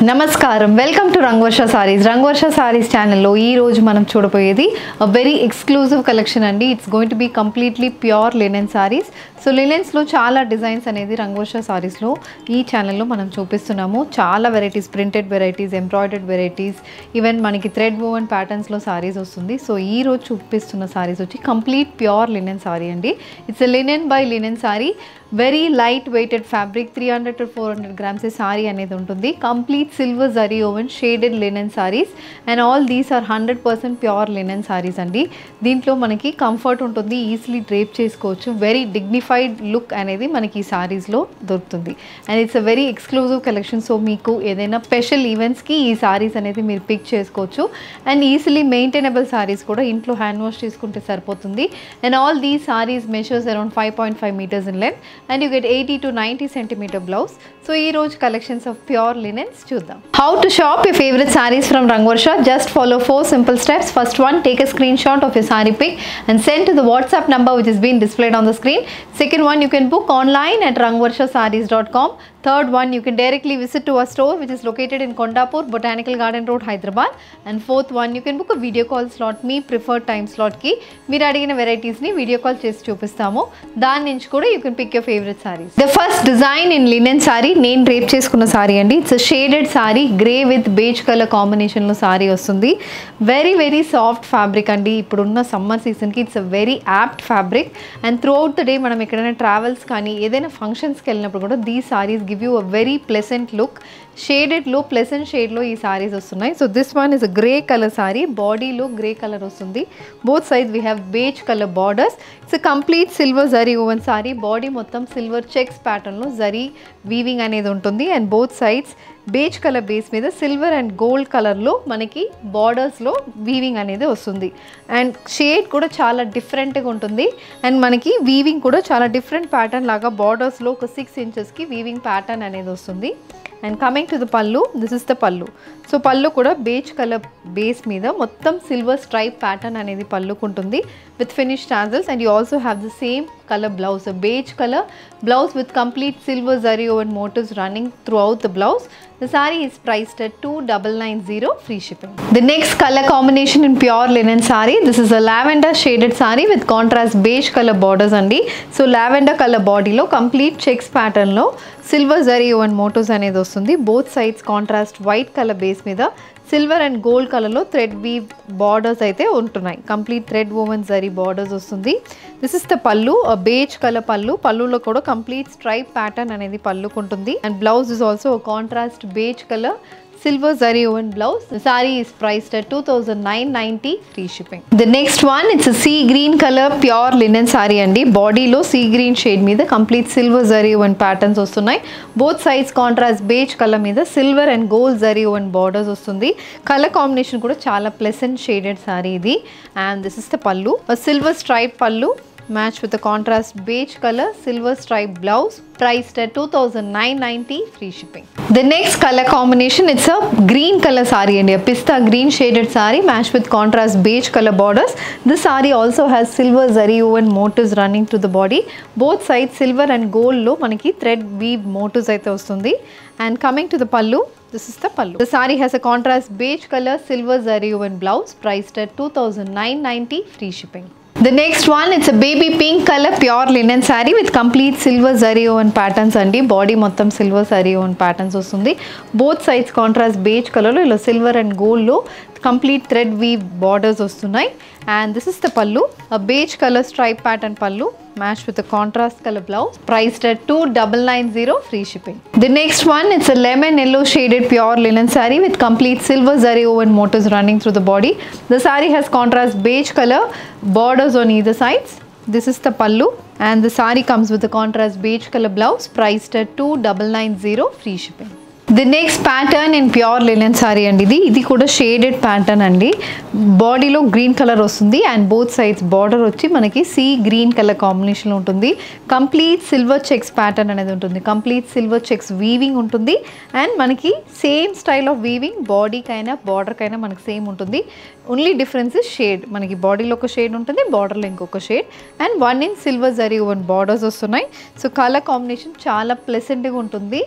నమస్కారం welcome to Rangavarsha sarees Rangavarsha sarees ఛానల్లో ఈ రోజు మనం చూడబోయేది వెరీ ఎక్స్క్లూజివ్ కలెక్షన్ అండి it's going to be completely pure linen sarees so లినెన్స్లో చాలా డిజైన్స్ అనేది రంగవర్ష సారీస్లో ఈ ఛానల్లో మనం చూపిస్తున్నాము చాలా varieties printed varieties embroidered varieties even మనకి థ్రెడ్ వోవెన్ ప్యాటర్న్స్లో సారీస్ వస్తుంది సో ఈ రోజు చూపిస్తున్న సారీస్ వచ్చి కంప్లీట్ ప్యూర్ లినెన్ సారీ అండి it's linen by linen saree very light weighted fabric three hundred to four hundred grams saree అనేది ఉంటుంది complete silver zari woven shaded linen sarees and all these are hundred percent pure linen sarees అండి దీంట్లో మనకి comfort ఉంటుంది easily drape చేసుకోవచ్చు very dignified look అనేది మనకి ఈ సారీస్లో దొరుకుతుంది and it's a very exclusive collection so మీకు ఏదైనా స్పెషల్ ఈవెంట్స్కి ఈ సారీస్ అనేది మీరు పిక్ చేసుకోవచ్చు అండ్ ఈజీలీ మెయింటైనబుల్ సారీస్ కూడా ఇంట్లో హ్యాండ్ వాష్ చేసుకుంటే సరిపోతుంది అండ్ ఆల్ దీ sarees measures around five point five metres in length and you get eighty to ninety centimetre blouse so ఈ రోజు కలెక్షన్స్ ఆఫ్ ప్యూర్ లినెన్స్ చూద్దాం how to shop your favorite sarees from Rangvarsha just follow four simple steps first one take a screenshot of your saree pic and send to the whatsapp number which is being displayed on the screen second one you can book online at rangvarshasarees.com third one you can directly visit to our store which is located in Kondapur Botanical Garden Road Hyderabad and fourth one you can book a video call slot మీ preferred time స్లాట్కి మీరు అడిగిన వెరైటీస్ని video call చేసి చూపిస్తాము దాని నుంచి కూడా you can pick your favourite sarees the first design in linen saree నేను రేప్ చేసుకున్న సారీ అండి it's shaded saree grey with beige colour కాంబినేషన్లో సారీ వస్తుంది వెరీ వెరీ సాఫ్ట్ ఫ్యాబ్రిక్ అండి ఇప్పుడున్న సమ్మర్ సీజన్కి it's a very apt fabric and throughout the day మనం ఎక్కడైనా ట్రావెల్స్ కానీ ఏదైనా ఫంక్షన్స్కి వెళ్ళినప్పుడు కూడా these sarees give you a very pleasant look షేడెడ్లో ప్లెసెంట్ షేడ్లో ఈ సారీస్ వస్తున్నాయి so this one is grey colour saree బాడీలో గ్రే కలర్ వస్తుంది బోత్ సైజ్ we have beige colour borders it's complete silver zari woven saree body మొత్తం సిల్వర్ చెక్స్ ప్యాటర్న్లో zari weaving అనేది ఉంటుంది and both sides beige colour base మీద సిల్వర్ అండ్ గోల్డ్ కలర్లో మనకి బార్డర్స్లో వీవింగ్ అనేది వస్తుంది అండ్ షేడ్ కూడా చాలా డిఫరెంట్గా ఉంటుంది అండ్ మనకి వీవింగ్ కూడా చాలా డిఫరెంట్ ప్యాటర్న్ లాగా బార్డర్స్లో ఒక సిక్స్ ఇంచెస్కి వీవింగ్ ప్యాటర్న్ అనేది వస్తుంది and coming to the pallu this is the pallu so pallu కూడా బేజ్ కలర్ బేస్ మీద మొత్తం సిల్వర్ స్ట్రైప్ ప్యాటర్న్ అనేది పళ్ళుకుంటుంది with finish tassels and you also have the same colour blouse beige colour blouse with complete silver zari woven motifs running throughout the blouse The saree is priced at 2990 free shipping. The next color combination in pure linen saree. This is a lavender shaded saree with contrast beige color borders అండి so lavender colour బాడీలో complete checks ప్యాటర్న్లో silver zari woven motifs అనేది వస్తుంది both sides contrast white colour base మీద silver and gold కలర్లో thread weave borders అయితే ఉంటున్నాయి complete thread woven zari borders వస్తుంది this is the pallu beige colour pallu పళ్ళులో కూడా కంప్లీట్ స్ట్రైప్ ప్యాటర్న్ అనేది పళ్ళుకుంటుంది and blouse is also contrast beige colour silver zari woven blouse. The saree is priced at 2990 free shipping. The next one it's a sea green color pure linen saree అండి బాడీలో sea green shade మీద complete silver zari woven patterns వస్తున్నాయి both sides contrast beige colour మీద silver and gold zari woven borders వస్తుంది colour combination కూడా చాలా pleasant shaded saree ఇది and this is the pallu silver stripe pallu match with the contrast beige color silver stripe blouse priced at 2990 free shipping the next color combination it's a green color saree and a pista green shaded saree matched with contrast beige color borders this saree also has silver zari woven motifs running through the body both sides silver and gold లో మనకి thread weave motifs అయితే వస్తుంది and coming to the pallu this is the pallu the saree has a contrast beige color silver zari woven blouse priced at 2990 free shipping The next one, it's a baby pink color pure linen saree with complete silver zari woven patterns అండి body మొత్తం silver zari woven patterns వస్తుంది both sides contrast beige కలర్లో ఇలా silver and గోల్డ్లో complete thread weave borders వస్తున్నాయి and this is the pallu beige colour stripe pattern pallu match with contrast colour blouse priced at two double nine zero free shipping the next one it's lemon yellow shaded pure linen saree with complete silver zari woven motifs running through the body the sari has contrast beige colour borders on either sides this is the pallu and the sari comes with the contrast beige color blouse priced at 2990 free shipping the next pattern in pure linen sorry అండి ఇది ఇది కూడా shaded pattern అండి బాడీలో green colour వస్తుంది and both sides border వచ్చి మనకి see green colour కాంబినేషన్లో ఉంటుంది కంప్లీట్ సిల్వర్ చెక్స్ ప్యాటర్న్ అనేది ఉంటుంది కంప్లీట్ సిల్వర్ చెక్స్ వీవింగ్ ఉంటుంది అండ్ మనకి సేమ్ స్టైల్ ఆఫ్ వీవింగ్ బాడీకైనా బార్డర్కైనా మనకి సేమ్ ఉంటుంది ఓన్లీ డిఫరెన్స్ ఇస్ షేడ్ మనకి బాడీలో ఒక షేడ్ ఉంటుంది బార్డర్లో ఇంకొక shade and one in silver zari one borders వస్తున్నాయి సో కలర్ కాంబినేషన్ చాలా ప్లెసెంట్గా ఉంటుంది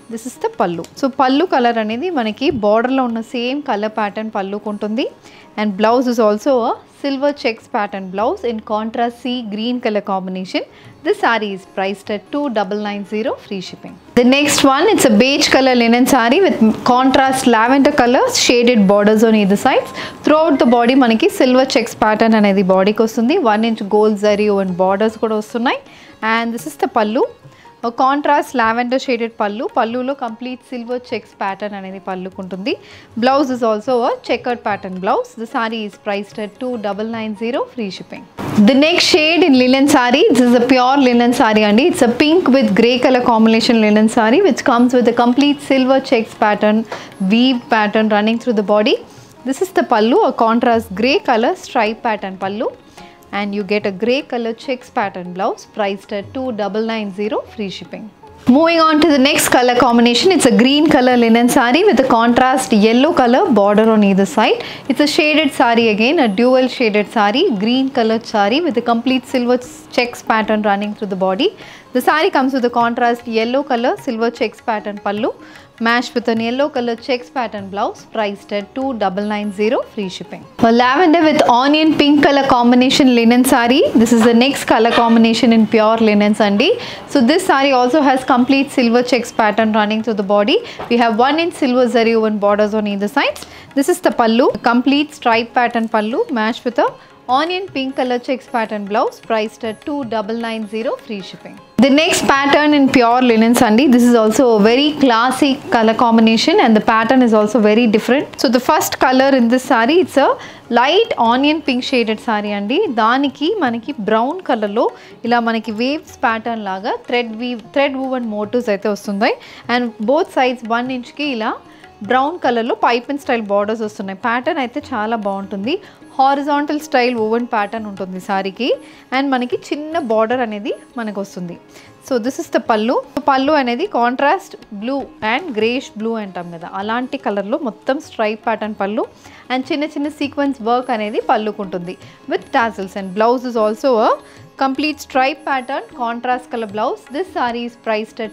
this is the pallu so pallu colour అనేది మనకి బార్డర్లో ఉన్న సేమ్ కలర్ ప్యాటర్న్ పళ్ళుకు ఉంటుంది and blouse is also silver checks pattern blouse in contrast sea green colour combination this sorry is priced at 2990 free shipping. The next one it's a beige color linen saree with contrast lavender color shaded borders on either sides. Throughout the body మనకి silver checks pattern అనేది బాడీకి వస్తుంది one inch gold zari and borders కూడా వస్తున్నాయి and this is the pallu contrast lavender shaded pallu పళ్ళులో complete silver checks pattern అనేది పళ్ళుకుంటుంది blouse is also checkered pattern blouse the sari is priced at two double nine zero free shipping The next shade in linen saree, this is a pure linen saree and it's a pink with grey color combination linen saree which comes with a complete silver checks pattern, weave pattern running through the body. This is the pallu, a contrast grey color stripe pattern pallu and you get a grey color checks pattern blouse priced at 2990 free shipping. Moving on to the next color combination, it's a green color linen saree with a contrast yellow color border on either side. It's a shaded saree again, a dual shaded saree, green colored saree with a complete silver checks pattern running through the body. The saree comes with a contrast yellow color silver checks pattern pallu, matched with an yellow color checks pattern blouse, priced at 2990 free shipping. A lavender with onion pink color combination linen saree. This is the next color combination in pure linen sandi. So this saree also has complete silver checks pattern running through the body. We have 1 inch silver zari woven borders on either sides. This is the pallu, complete stripe pattern pallu matched with a onion pink color checks pattern blouse priced at 2990 free shipping. The next pattern in pure linen sandi. This is also a very classic color combination and the pattern is also very different. So the first color in this saree it's a light onion pink shaded sari అండి దానికి మనకి brown కలర్లో ఇలా మనకి waves pattern లాగా thread weave thread woven motifs అయితే వస్తున్నాయి and both sides one ఇంచ్కి ఇలా బ్రౌన్ కలర్లో పైప్ అండ్ స్టైల్ బార్డర్స్ వస్తున్నాయి ప్యాటర్న్ అయితే చాలా బాగుంటుంది హారిజాంటల్ స్టైల్ ఓవెన్ ప్యాటర్న్ ఉంటుంది సారీకి అండ్ మనకి చిన్న బార్డర్ అనేది మనకు వస్తుంది so this is the pallu pallu అనేది contrast blue and greyish blue అంటాం కదా అలాంటి కలర్లో మొత్తం స్ట్రైప్ ప్యాటర్న్ పళ్ళు అండ్ చిన్న చిన్న సీక్వెన్స్ వర్క్ అనేది పళ్ళుకుంటుంది with tassels and blouse is also complete stripe pattern contrast colour blouse this sorry is priced at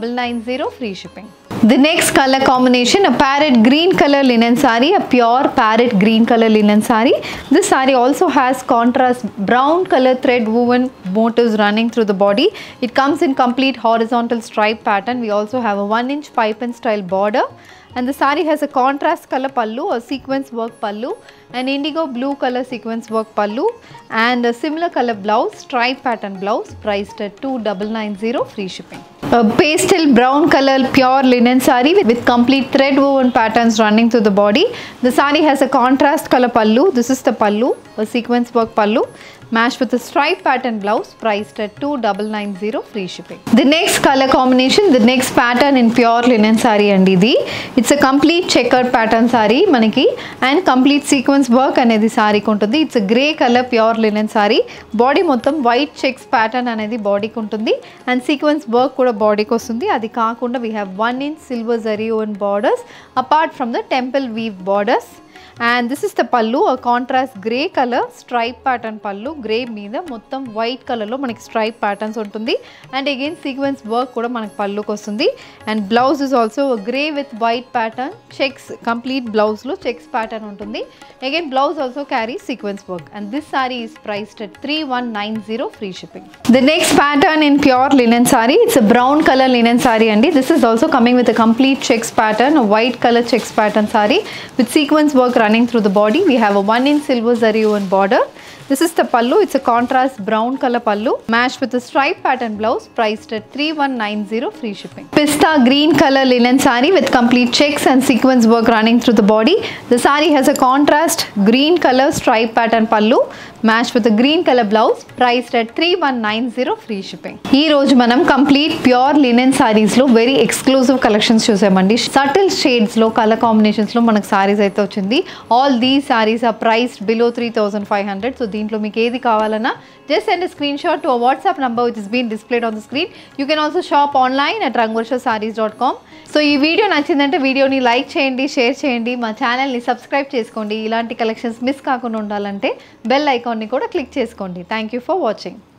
2990 free shipping. The next color combination, a parrot green color linen saree, a pure parrot green color linen saree. This saree also has contrast brown color thread woven motifs running through the body. It comes in complete horizontal stripe pattern. We also have a 1 inch pipe and style border. And the saree has a contrast color pallu, a sequence work pallu, an indigo blue color sequence work pallu, and a similar color blouse, stripe pattern blouse, priced at 2990 free shipping. A pastel brown color pure linen saree with, with complete thread woven patterns running through the body. The saree has a contrast color pallu. This is the pallu, a sequence work pallu, matched with a stripe pattern blouse, priced at 2990 free shipping. The next color combination, the next pattern in pure linen saree and ఇది it's a complete checkered pattern sari మనకి and complete sequence work అనేది సారీకి ఉంటుంది it's grey colour pure linen sari body మొత్తం white checks pattern అనేది బాడీకి ఉంటుంది and sequence work కూడా బాడీకి వస్తుంది అది కాకుండా we have one inch silver zari on borders apart from the temple weave borders and this is the pallu contrast grey colour stripe pattern pallu grey మీద మొత్తం వైట్ కలర్లో మనకి స్ట్రైప్ ప్యాటర్న్స్ ఉంటుంది అండ్ అగైన్ సీక్వెన్స్ వర్క్ కూడా మనకి పళ్ళుకి వస్తుంది and blouse is also grey with white pattern checks complete బ్లౌజ్లో చెక్స్ ప్యాటర్న్ ఉంటుంది again blouse also carry sequence work and this sari is priced at three one nine zero free shipping the next pattern in pure linen sari it's brown colour linen sorry అండి this is also coming with complete checks pattern white colour checks pattern sari with sequence work running through the body. We have a 1 inch silver zari woven border. This is the pallu. It's a contrast brown color pallu matched with a stripe pattern blouse priced at 3190 free shipping. Pista green color linen sari with complete checks and sequence work running through the body. The sari has a contrast green color stripe pattern pallu matched with a green color blouse priced at 3190 free shipping. ఈ రోజు మనం complete pure linen saris లో very exclusive collections చూసామండి subtle shades లో colour combinations లో మనకు సారీస్ అయితే వచ్చింది ఆల్ దీ saris are priced below three thousand five hundred so దీంట్లో మీకు ఏది కావాలన్నా just send screenshot to WhatsApp number which is been displayed on the screen you can also shop online at Rangavarsha Sarees dot com so ఈ video నచ్చిందంటే వీడియోని like చేయండి share చేయండి మా ఛానల్ని సబ్స్క్రైబ్ చేసుకోండి ఇలాంటి కలెక్షన్స్ మిస్ కాకుండా ఉండాలంటే బెల్ ఐకాన్ని కూడా క్లిక్ చేసుకోండి థ్యాంక్ యూ ఫర్ వాచింగ్